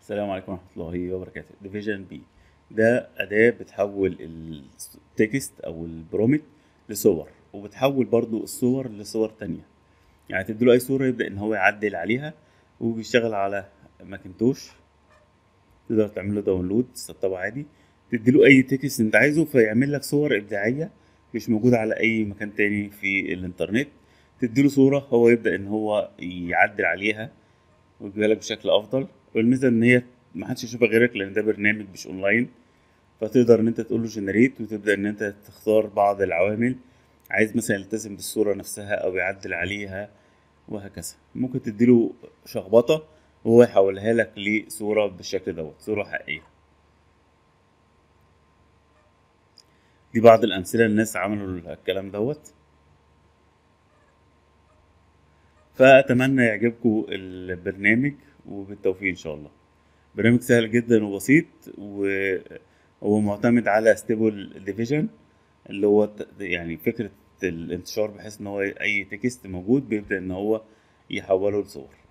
السلام عليكم ورحمة الله وبركاته ديفيجن بي ده أداة بتحول التكست أو البرومت لصور وبتحول برضو الصور لصور تانية يعني تديله أي صورة يبدأ إن هو يعدل عليها وبيشتغل على ماكنتوش تقدر تعمل له داونلود تسطبه عادي تديله أي تكست أنت عايزه فيعمل لك صور إبداعية مش موجودة على أي مكان تاني في الإنترنت تديله صورة هو يبدأ إن هو يعدل عليها ويجيبها لك بشكل أفضل والميزة إن هي محدش يشوفها غيرك لأن ده برنامج مش أونلاين فتقدر إن أنت تقول له جنريت وتبدأ إن أنت تختار بعض العوامل عايز مثلا يلتزم بالصورة نفسها أو يعدل عليها وهكذا ممكن تديله شخبطة وهو يحولها لك لصورة بالشكل دوت صورة حقيقية دي بعض الأمثلة الناس عملوا الكلام دوت فأتمنى يعجبكم البرنامج وبالتوفيق إن شاء الله برنامج سهل جدا وبسيط وهو معتمد على ستيبل ديفيجن اللي هو يعني فكرة الانتشار بحيث ان هو اي تكست موجود بيبدأ ان هو يحوله لصور